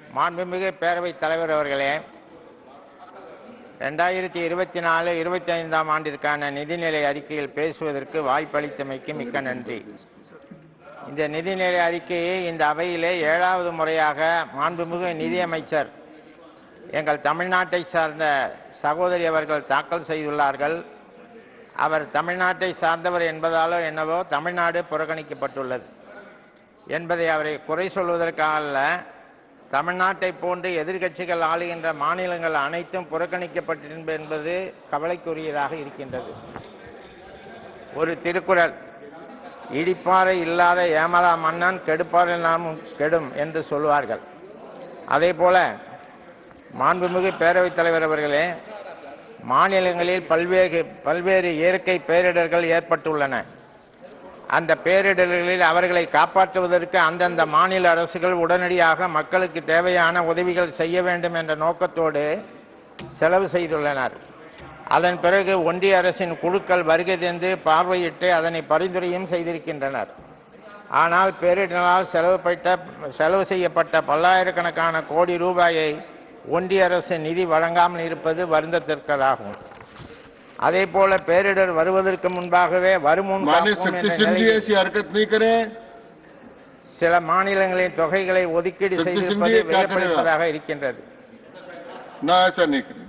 மாண்புமிகு பேரவைத் தலைவர் அவர்களே ரெண்டாயிரத்தி இருபத்தி நாலு இருபத்தி ஐந்தாம் ஆண்டிற்கான நிதிநிலை அறிக்கையில் பேசுவதற்கு வாய்ப்பளித்தமைக்கு மிக்க நன்றி இந்த நிதிநிலை அறிக்கையை இந்த அவையிலே ஏழாவது முறையாக மாண்புமிகு நிதியமைச்சர் எங்கள் தமிழ்நாட்டை சார்ந்த சகோதரி அவர்கள் தாக்கல் செய்துள்ளார்கள் அவர் தமிழ்நாட்டை சார்ந்தவர் என்பதாலோ என்னவோ தமிழ்நாடு புறக்கணிக்கப்பட்டுள்ளது என்பதை அவரை குறை சொல்வதற்காக அல்ல தமிழ்நாட்டை போன்று எதிர்க்கட்சிகள் ஆளுகின்ற மாநிலங்கள் அனைத்தும் புறக்கணிக்கப்பட்டிருப்பது என்பது கவலைக்குரியதாக இருக்கின்றது ஒரு திருக்குறள் இடிப்பாறை இல்லாத ஏமரா மன்னன் கெடுப்பாறை நாமும் கெடும் என்று சொல்வார்கள் அதே போல மாண்புமிகு பேரவைத் தலைவர் அவர்களே மாநிலங்களில் பல்வேறு பல்வேறு இயற்கை பேரிடர்கள் ஏற்பட்டுள்ளன அந்த பேரிடர்களில் அவர்களை காப்பாற்றுவதற்கு அந்தந்த மாநில அரசுகள் உடனடியாக மக்களுக்கு தேவையான உதவிகள் செய்ய வேண்டும் என்ற நோக்கத்தோடு செலவு செய்துள்ளனர் அதன் பிறகு ஒன்றிய அரசின் குழுக்கள் வருகை தந்து பார்வையிட்டு அதனை பரிந்துரையும் செய்திருக்கின்றனர் ஆனால் பேரிடரால் செலவுப்பட்ட செலவு செய்யப்பட்ட பல்லாயிரக்கணக்கான கோடி ரூபாயை ஒன்றிய அரசு நிதி வழங்காமல் இருப்பது வருந்தத்தக்கதாகும் அதே போல பேரிடர் வருவதற்கு முன்பாகவே வருமுன் माननीय காப்போம் शक्ति என்ற सिंह जी நிலையில் ऐसी हरकत नहीं करें சில மாநிலங்களின் தொகைகளை ஒதுக்கீடு சக்தி செய்திருப்பது சிந்தியை காட்டுகிறார். வியப்பளிப்பதாக இருக்கின்றது ना ऐसा नहीं करें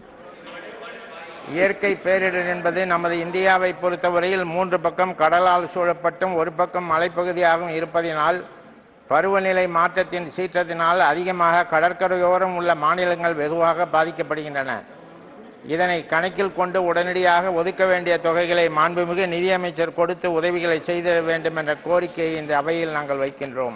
இயற்கை பேரிடர் என்பது நமது இந்தியாவை பொறுத்தவரையில் மூன்று பக்கம் கடலால் சூழப்பட்டும் ஒரு பக்கம் மலைப்பகுதியாகவும் இருப்பதினால் பருவநிலை மாற்றத்தின் சீற்றத்தினால் அதிகமாக கடற்கரையோரம் உள்ள மாநிலங்கள் வெகுவாக பாதிக்கப்படுகின்றன இதனை கணக்கில் கொண்டு உடனடியாக ஒதுக்க வேண்டிய தொகைகளை மாண்புமிகு நிதியமைச்சர் கொடுத்து உதவிகளை செய்திட வேண்டும் என்ற கோரிக்கையை இந்த அவையில் நாங்கள் வைக்கின்றோம்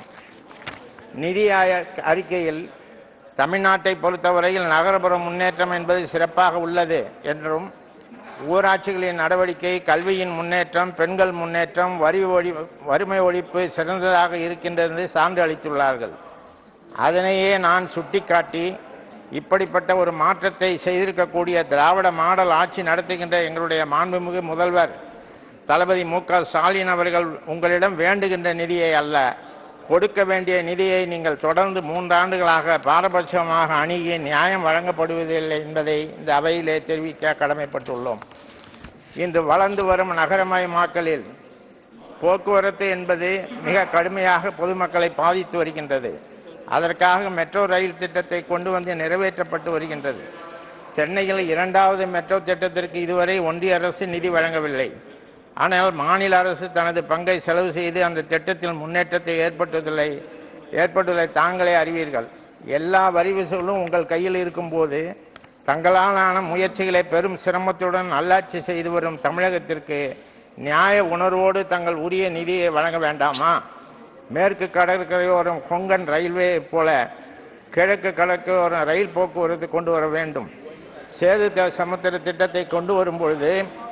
நிதி ஆய- அறிக்கையில் தமிழ்நாட்டை பொறுத்தவரையில் நகர்ப்புற முன்னேற்றம் என்பது சிறப்பாக உள்ளது என்றும் ஊராட்சிகளின் நடவடிக்கை கல்வியின் முன்னேற்றம் பெண்கள் முன்னேற்றம் வரி ஒழி வறுமை ஒழிப்பு சிறந்ததாக இருக்கின்றது சான்று அளித்துள்ளார்கள் அதனையே நான் சுட்டிக்காட்டி இப்படிப்பட்ட ஒரு மாற்றத்தை செய்திருக்கக்கூடிய திராவிட மாடல் ஆட்சி நடத்துகின்ற எங்களுடைய மாண்புமிகு முதல்வர் தளபதி மு க ஸ்டாலின் அவர்கள் உங்களிடம் வேண்டுகின்ற நிதியை அல்ல கொடுக்க வேண்டிய நிதியை நீங்கள் தொடர்ந்து மூன்றாண்டுகளாக பாரபட்சமாக அணுகி நியாயம் வழங்கப்படுவதில்லை என்பதை இந்த அவையிலே தெரிவிக்க கடமைப்பட்டுள்ளோம் இன்று வளர்ந்து வரும் நகரமயமாக்கலில் போக்குவரத்து என்பது மிக கடுமையாக பொதுமக்களை பாதித்து வருகின்றது அதற்காக மெட்ரோ ரயில் திட்டத்தை கொண்டு வந்து நிறைவேற்றப்பட்டு வருகின்றது சென்னையில் இரண்டாவது மெட்ரோ திட்டத்திற்கு இதுவரை ஒன்றிய அரசு நிதி வழங்கவில்லை ஆனால் மாநில அரசு தனது பங்கை செலவு செய்து அந்த திட்டத்தில் முன்னேற்றத்தை ஏற்பட்டதில்லை ஏற்பட்டுள்ளதை தாங்களே அறிவீர்கள் எல்லா வரி வசூலும் உங்கள் கையில் இருக்கும்போது தங்களாலான முயற்சிகளை பெரும் சிரமத்துடன் நல்லாட்சி செய்து வரும் தமிழகத்திற்கு நியாய உணர்வோடு தங்கள் உரிய நிதியை வழங்க வேண்டாமா மேற்கு கடற்கரையோரம் கொங்கன் ரயில்வே போல கிழக்கு கடற்கரையோரம் ரயில் போக்குவரத்து கொண்டு வர வேண்டும் சேது த- சமுத்திர திட்டத்தை கொண்டு வரும் பொழுது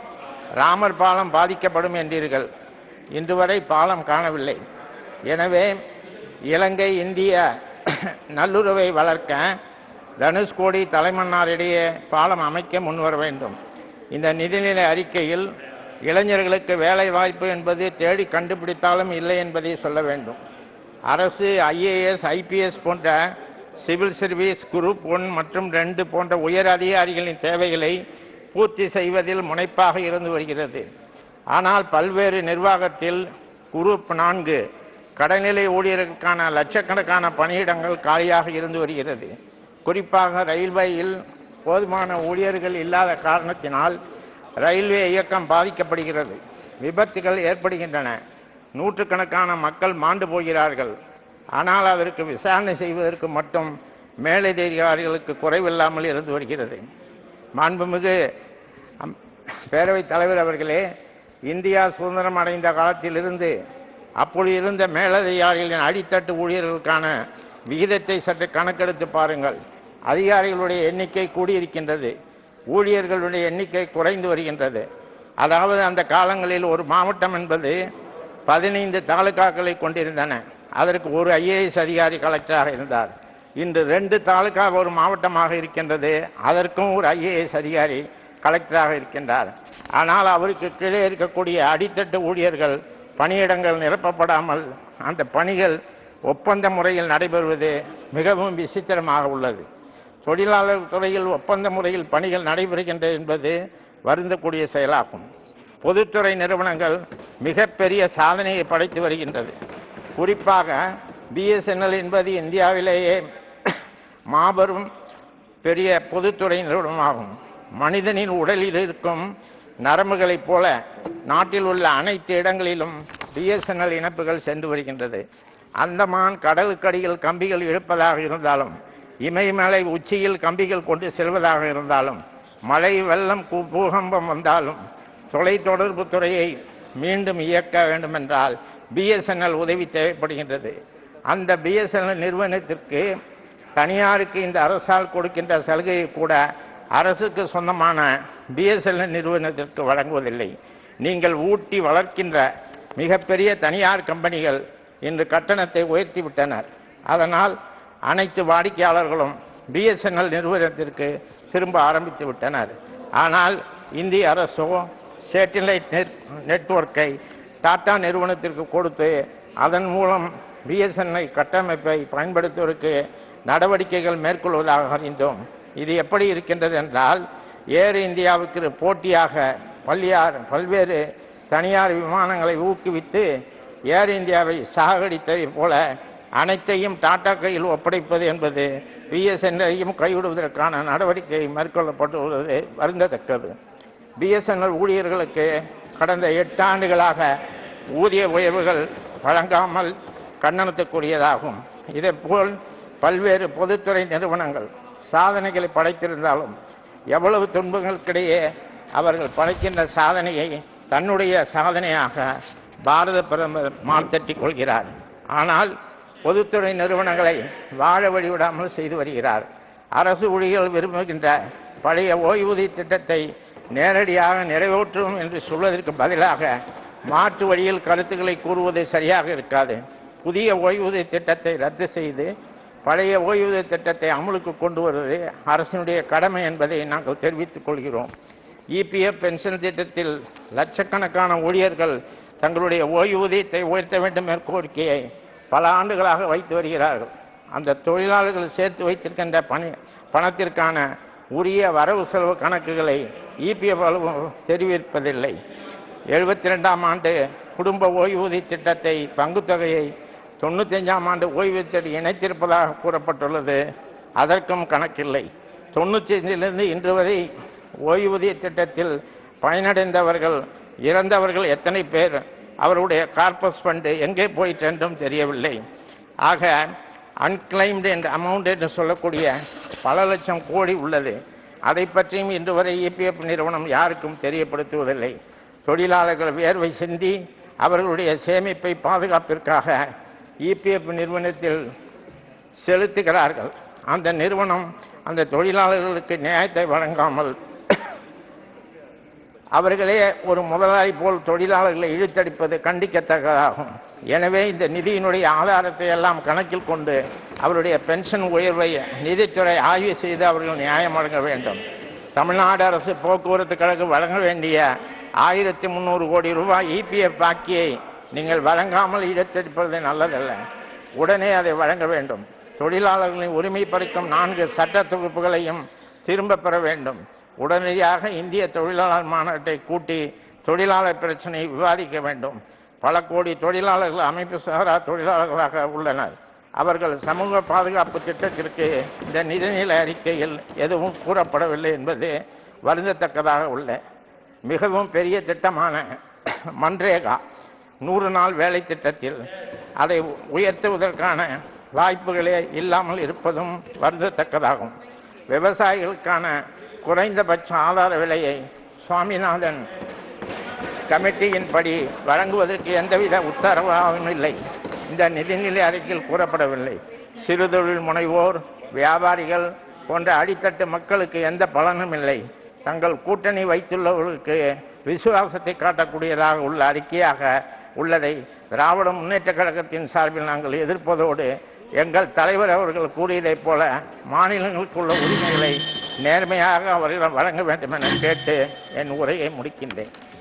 ராமர் பாலம் பாதிக்கப்படும் என்றீர்கள் இன்று வரை பாலம் காணவில்லை எனவே இலங்கை இந்திய நல்லுறவை வளர்க்க தனுஷ்கோடி தலைமன்னார் இடையே பாலம் அமைக்க முன்வர வேண்டும் இந்த நிதிநிலை அறிக்கையில் இளைஞர்களுக்கு வேலை வாய்ப்பு என்பது தேடி கண்டுபிடித்தாலும் இல்லை என்பதை சொல்ல வேண்டும் அரசு ஐஏஎஸ் ஐபிஎஸ் போன்ற சிவில் சர்வீஸ் குரூப் ஒன் மற்றும் ரெண்டு போன்ற உயர் அதிகாரிகளின் தேவைகளை பூர்த்தி செய்வதில் முனைப்பாக இருந்து வருகிறது ஆனால் பல்வேறு நிர்வாகத்தில் குரூப் நான்கு கடைநிலை ஊழியர்களுக்கான லட்சக்கணக்கான பணியிடங்கள் காலியாக இருந்து வருகிறது குறிப்பாக ரயில்வேயில் போதுமான ஊழியர்கள் இல்லாத காரணத்தினால் ரயில்வே இயக்கம் பாதிக்கப்படுகிறது விபத்துகள் ஏற்படுகின்றன நூற்றுக்கணக்கான மக்கள் மாண்டு போகிறார்கள் ஆனால் அதற்கு விசாரணை செய்வதற்கு மட்டும் மேலதிகாரிகளுக்கு குறைவில்லாமல் இருந்து வருகிறது மாண்புமிகு அம்- பேரவைத் தலைவர் அவர்களே இந்தியா சுதந்திரம் அடைந்த காலத்திலிருந்து அப்பொழுது இருந்த மேலதிகாரிகளின் அடித்தட்டு ஊழியர்களுக்கான விகிதத்தை சற்று கணக்கெடுத்து பாருங்கள் அதிகாரிகளுடைய எண்ணிக்கை கூடியிருக்கின்றது ஊழியர்களுடைய எண்ணிக்கை குறைந்து வருகின்றது அதாவது அந்த காலங்களில் ஒரு மாவட்டம் என்பது பதினைந்து தாலுகாக்களை கொண்டிருந்தன அதற்கு ஒரு ஐஏஎஸ் அதிகாரி கலெக்டராக இருந்தார் இன்று ரெண்டு தாலுகா ஒரு மாவட்டமாக இருக்கின்றது அதற்கும் ஒரு ஐஏஎஸ் அதிகாரி கலெக்டராக இருக்கின்றார் ஆனால் அவருக்கு கீழே இருக்கக்கூடிய அடித்தட்டு ஊழியர்கள் பணியிடங்கள் நிரப்பப்படாமல் அந்த பணிகள் ஒப்பந்த முறையில் நடைபெறுவது மிகவும் விசித்திரமாக உள்ளது தொழிலாளர் துறையில் ஒப்பந்த முறையில் பணிகள் நடைபெறுகின்றது என்பது வருந்தக்கூடிய செயலாகும் பொதுத்துறை நிறுவனங்கள் மிகப்பெரிய சாதனையை படைத்து வருகின்றது குறிப்பாக பிஎஸ்என்எல் என்பது இந்தியாவிலேயே மாபெரும் பெரிய பொதுத்துறை நிறுவனமாகும் மனிதனின் உடலில் இருக்கும் நரம்புகளைப் போல நாட்டில் உள்ள அனைத்து இடங்களிலும் பிஎஸ்என்எல் இணைப்புகள் சென்று வருகின்றது அந்தமான் கடலுக்கடியில் கம்பிகள் இழுப்பதாக இருந்தாலும் இமயமலை உச்சியில் கம்பிகள் கொண்டு செல்வதாக இருந்தாலும் மழை வெள்ளம் கூ- பூகம்பம் வந்தாலும் தொலைத்தொடர்பு துறையை மீண்டும் இயக்க வேண்டுமென்றால் பிஎஸ்என்எல் உதவி தேவைப்படுகின்றது அந்த பிஎஸ்என்எல் நிறுவனத்திற்கு தனியாருக்கு இந்த அரசால் கொடுக்கின்ற சலுகையை கூட அரசுக்கு சொந்தமான பிஎஸ்என்எல் நிறுவனத்திற்கு வழங்குவதில்லை நீங்கள் ஊட்டி வளர்க்கின்ற மிகப்பெரிய தனியார் கம்பெனிகள் இன்று கட்டணத்தை உயர்த்தி விட்டனர் அதனால் அனைத்து வாடிக்கையாளர்களும் பிஎஸ்என்எல் நிறுவனத்திற்கு திரும்ப ஆரம்பித்து விட்டனர் ஆனால் இந்திய அரசோ சேட்டிலைட் நெட் நெட்வொர்க்கை டாடா நிறுவனத்திற்கு கொடுத்து அதன் மூலம் பிஎஸ்என்ஐ கட்டமைப்பை பயன்படுத்துவதற்கு நடவடிக்கைகள் மேற்கொள்வதாக அறிந்தோம் இது எப்படி இருக்கின்றது என்றால் ஏர் இந்தியாவுக்கு போட்டியாக பல்லியார் பல்வேறு தனியார் விமானங்களை ஊக்குவித்து ஏர் இந்தியாவை சாகடித்ததைப் போல அனைத்தையும் டாடா கையில் ஒப்படைப்பது என்பது பிஎஸ்என்ஐயும் கைவிடுவதற்கான நடவடிக்கை மேற்கொள்ளப்பட்டுள்ளது வருந்தத்தக்கது பிஎஸ்என்எல் ஊழியர்களுக்கு கடந்த எட்டு ஆண்டுகளாக ஊதிய உயர்வுகள் வழங்காமல் கண்டனத்துக்குரியதாகும் இதேபோல் பல்வேறு பொதுத்துறை நிறுவனங்கள் சாதனைகளை படைத்திருந்தாலும் எவ்வளவு துன்பங்களுக்கிடையே அவர்கள் படைக்கின்ற சாதனையை தன்னுடைய சாதனையாக பாரத பிரதமர் மார்த்தட்டிக் கொள்கிறார் ஆனால் பொதுத்துறை நிறுவனங்களை வாழ வழிவிடாமல் செய்து வருகிறார் அரசு ஊழியர்கள் விரும்புகின்ற பழைய ஓய்வூதிய திட்டத்தை நேரடியாக நிறைவேற்றும் என்று சொல்வதற்கு பதிலாக மாற்று வழியில் கருத்துக்களை கூறுவது சரியாக இருக்காது புதிய ஓய்வூதிய திட்டத்தை ரத்து செய்து பழைய ஓய்வூதிய திட்டத்தை அமலுக்கு கொண்டு வருவது அரசினுடைய கடமை என்பதை நாங்கள் தெரிவித்துக் கொள்கிறோம் இபிஎஃப் பென்ஷன் திட்டத்தில் லட்சக்கணக்கான ஊழியர்கள் தங்களுடைய ஓய்வூதியத்தை உயர்த்த வேண்டும் என்ற கோரிக்கையை பல ஆண்டுகளாக வைத்து வருகிறார்கள் அந்த தொழிலாளர்கள் சேர்த்து வைத்திருக்கின்ற பணி பணத்திற்கான உரிய வரவு செலவு கணக்குகளை இபிஎஃப் தெரிவிப்பதில்லை எழுபத்தி ரெண்டாம் ஆண்டு குடும்ப ஓய்வூதிய திட்டத்தை பங்குத் தொகையை தொண்ணூத்தஞ்சாம் ஆண்டு ஓய்வூதியத்தை இணைத்திருப்பதாக கூறப்பட்டுள்ளது அதற்கும் கணக்கில்லை தொண்ணூற்றி ஐந்திலிருந்து இன்று வரை ஓய்வூதிய திட்டத்தில் பயனடைந்தவர்கள் இறந்தவர்கள் எத்தனை பேர் அவருடைய கார்பஸ் ஃபண்டு எங்கே போயிற்று என்றும் தெரியவில்லை ஆக அன்கிளைம்டு என்ற அமௌண்ட் என்று சொல்லக்கூடிய பல லட்சம் கோடி உள்ளது அதை பற்றியும் இன்று வரை இபிஎஃப் நிறுவனம் யாருக்கும் தெரியப்படுத்துவதில்லை தொழிலாளர்கள் வியர்வை சிந்தி அவர்களுடைய சேமிப்பை பாதுகாப்பிற்காக இபிஎஃப் நிறுவனத்தில் செலுத்துகிறார்கள் அந்த நிறுவனம் அந்த தொழிலாளர்களுக்கு நியாயத்தை வழங்காமல் அவர்களே ஒரு முதலாளி போல் தொழிலாளர்களை இழுத்தடிப்பது கண்டிக்கத்தக்கதாகும் எனவே இந்த நிதியினுடைய ஆதாரத்தை எல்லாம் கணக்கில் கொண்டு அவருடைய பென்ஷன் உயர்வை நிதித்துறை ஆய்வு செய்து அவர்கள் நியாயம் வழங்க வேண்டும் தமிழ்நாடு அரசு போக்குவரத்து கழகம் வழங்க வேண்டிய ஆயிரத்தி முந்நூறு கோடி ரூபாய் இபிஎஃப் பாக்கியை நீங்கள் வழங்காமல் இழுத்தடிப்பது நல்லதல்ல உடனே அதை வழங்க வேண்டும் தொழிலாளர்களின் உரிமை பறிக்கும் நான்கு சட்ட தொகுப்புகளையும் திரும்ப பெற வேண்டும் உடனடியாக இந்திய தொழிலாளர் மாநாட்டை கூட்டி தொழிலாளர் பிரச்சனையை விவாதிக்க வேண்டும் பல கோடி தொழிலாளர்கள் அமைப்பு சாரா தொழிலாளர்களாக உள்ளனர் அவர்கள் சமூக பாதுகாப்பு திட்டத்திற்கு இந்த நிதிநிலை அறிக்கையில் எதுவும் கூறப்படவில்லை என்பது வருந்தத்தக்கதாக உள்ள மிகவும் பெரிய திட்டமான மன்ரேகா நூறு நாள் வேலை திட்டத்தில் அதை உயர்த்துவதற்கான வாய்ப்புகளே இல்லாமல் இருப்பதும் வருந்தத்தக்கதாகும் விவசாயிகளுக்கான குறைந்தபட்ச ஆதார விலையை சுவாமிநாதன் கமிட்டியின்படி வழங்குவதற்கு எந்தவித உத்தரவாகவும் இல்லை இந்த நிதிநிலை அறிக்கையில் கூறப்படவில்லை சிறுதொழில் முனைவோர் வியாபாரிகள் போன்ற அடித்தட்டு மக்களுக்கு எந்த பலனும் இல்லை தங்கள் கூட்டணி வைத்துள்ளவர்களுக்கு விசுவாசத்தை காட்டக்கூடியதாக உள்ள அறிக்கையாக உள்ளதை திராவிட முன்னேற்றக் கழகத்தின் சார்பில் நாங்கள் எதிர்ப்பதோடு எங்கள் தலைவர் அவர்கள் கூறியதைப் போல மாநிலங்களுக்குள்ள உரிமைகளை நேர்மையாக அவர்களிடம் வழங்க வேண்டும் என கேட்டு என் உரையை முடிக்கின்றேன்